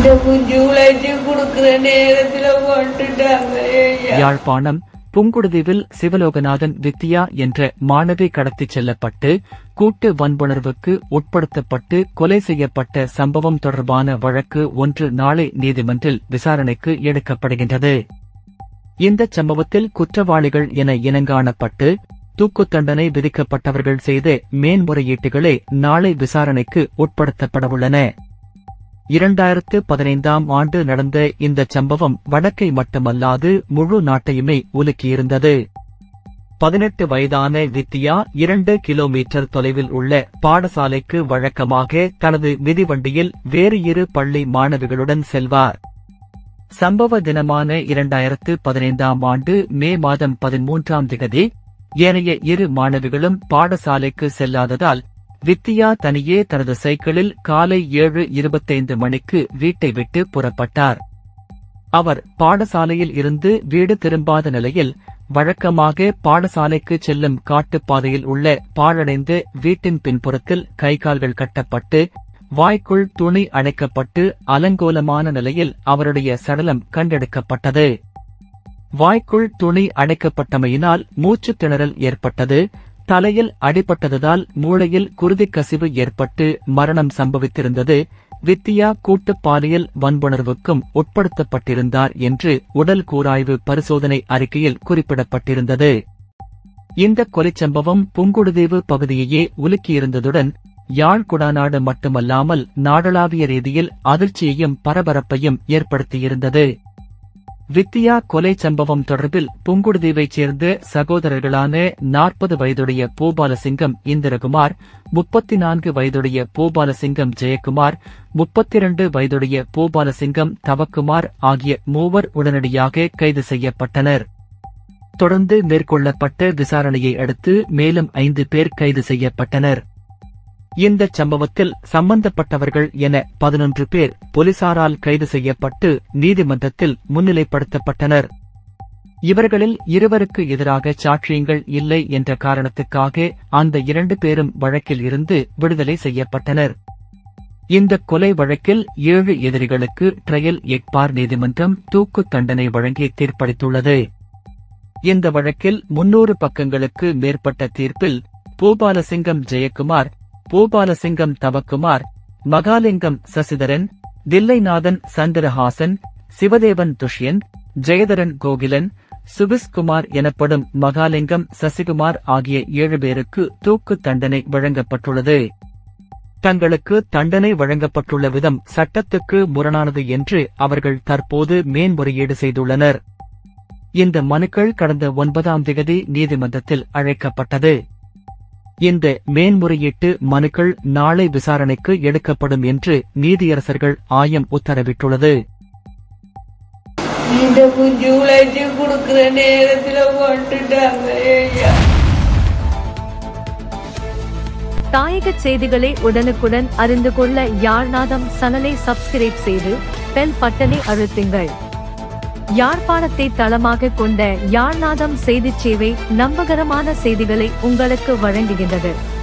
இந்த குஞ்சு உழைச்சி கொடுக்குற நேரத்துல கொண்டுட்டாங்க ஐயா யாழ்ப்பாணம் புங்குடுதீவில் சிவலோகநாதன் வித்யா என்ற மாணவி கடத்திச் செல்லப்பட்டு கூட்டு வன்புணர்வுக்கு உட்படுத்தப்பட்டு கொலை செய்யப்பட்ட சம்பவம் தொடர்பான வழக்கு ஒன்று நாளை நீதிமன்றில் விசாரணைக்கு எடுக்கப்படுகின்றது இந்த சம்பவத்தில் குற்றவாளிகள் என இனங்காணப்பட்டு தூக்குத் தண்டனை விதிக்கப்பட்டவர்கள் செய்த மேன்முறையீட்டுகளே நாளை விசாரணைக்கு உட்படுத்தப்படவுள்ளன இரண்டாயிரத்து பதினைந்தாம் ஆண்டு நடந்த இந்த சம்பவம் வடக்கை மட்டுமல்லாது முழு நாட்டையுமே உலுக்கியிருந்தது பதினெட்டு வயதான வித்யா இரண்டு கிலோமீட்டர் தொலைவில் உள்ள பாடசாலைக்கு வழக்கமாக தனது மிதிவண்டியில் வேறு இரு பள்ளி மாணவிகளுடன் செல்வார் சம்பவ தினமான இரண்டாயிரத்து பதினைந்தாம் ஆண்டு மே மாதம் பதிமூன்றாம் திகதி ஏனைய இரு மாணவிகளும் பாடசாலைக்கு செல்லாததால் வித்தியா தனியே தனது சைக்கிளில் காலை ஏழு இருபத்தைந்து மணிக்கு வீட்டை விட்டு புறப்பட்டார் அவர் பாடசாலையில் இருந்து வீடு திரும்பாத நிலையில் வழக்கமாக பாடசாலைக்கு செல்லும் காட்டுப்பாதையில் உள்ள பாழடைந்த வீட்டின் பின்புறத்தில் கைகால்கள் கட்டப்பட்டு வாய்க்குள் துணி அணைக்கப்பட்டு அலங்கோலமான நிலையில் அவருடைய சடலம் கண்டெடுக்கப்பட்டது வாய்க்குள் துணி அடைக்கப்பட்டமையினால் மூச்சுத் திணறல் ஏற்பட்டது தலையில் அடிபட்டதால் மூளையில் குருதிக் கசிவு ஏற்பட்டு மரணம் சம்பவித்திருந்தது வித்தியா கூட்டு பாலியல் வன்புணர்வுக்கும் உட்படுத்தப்பட்டிருந்தார் என்று உடல் கூராய்வு பரிசோதனை அறிக்கையில் குறிப்பிடப்பட்டிருந்தது இந்த கொலைச் சம்பவம் புங்குடுதீவு பகுதியையே உலுக்கியிருந்ததுடன் யாழ் குடாநாடு மட்டுமல்லாமல் நாடளாவிய ரீதியில் அதிர்ச்சியையும் பரபரப்பையும் ஏற்படுத்தியிருந்தது வித்தியா கொலை சம்பவம் தொடர்பில் புங்குடுதீவைச் சேர்ந்த சகோதரர்களான நாற்பது வயதுடைய பூபாலசிங்கம் இந்திரகுமார் முப்பத்தி நான்கு வயதுடைய பூபாலசிங்கம் ஜெயக்குமார் முப்பத்திரண்டு வயதுடைய பூபாலசிங்கம் தவக்குமார் ஆகிய மூவர் உடனடியாக கைது செய்யப்பட்டனர் தொடர்ந்து மேற்கொள்ளப்பட்ட விசாரணையை அடுத்து மேலும் ஐந்து பேர் கைது செய்யப்பட்டனர் இந்த சம்பவத்தில் சம்பந்தப்பட்டவர்கள் என பதினொன்று பேர் போலீசாரால் கைது செய்யப்பட்டு நீதிமன்றத்தில் முன்னிலைப்படுத்தப்பட்டனர் இவர்களில் இருவருக்கு எதிராக சாட்சியங்கள் இல்லை என்ற காரணத்துக்காக அந்த இரண்டு பேரும் வழக்கில் இருந்து விடுதலை செய்யப்பட்டனர் இந்த கொலை வழக்கில் ஏழு எதிரிகளுக்கு ட்ரையல் எக்பார் நீதிமன்றம் தூக்கு தண்டனை வழங்கி தீர்ப்பளித்துள்ளது இந்த வழக்கில் முன்னூறு பக்கங்களுக்கு மேற்பட்ட தீர்ப்பில் பூபாலசிங்கம் ஜெயக்குமார் பூபாலசிங்கம் தவக்குமார் மகாலிங்கம் சசிதரன் தில்லைநாதன் சந்திரஹாசன் சிவதேவன் துஷ்யந்த் ஜெயதரன் கோகிலன் சுபிஸ்குமார் எனப்படும் மகாலிங்கம் சசிகுமார் ஆகிய ஏழு பேருக்கு தூக்கு தண்டனை வழங்கப்பட்டுள்ளது தங்களுக்கு தண்டனை வழங்கப்பட்டுள்ள விதம் சட்டத்துக்கு முரணானது என்று அவர்கள் தற்போது மேன்முறையீடு செய்துள்ளனர் இந்த மனுக்கள் கடந்த ஒன்பதாம் திகதி நீதிமன்றத்தில் அழைக்கப்பட்டது இந்த மேன்முறையீட்டு மனுக்கள் நாளை விசாரணைக்கு எடுக்கப்படும் என்று நீதியரசர்கள் ஆயம் உத்தரவிட்டுள்ளது இந்த குஞ்சு உழைச்சி கொடுக்குற நேரத்துல கொண்டுட்டாங்க ஐயா தாயக செய்திகளை உடனுக்குடன் அறிந்து கொள்ள யாழ்நாதம் சனலை சப்ஸ்கிரைப் செய்து பெல் பட்டனை அழுத்துங்கள் யாழ்ப்பாணத்தை தளமாக கொண்ட யாழ்நாதம் செய்திச் சேவை நம்பகரமான செய்திகளை உங்களுக்கு வழங்குகின்றது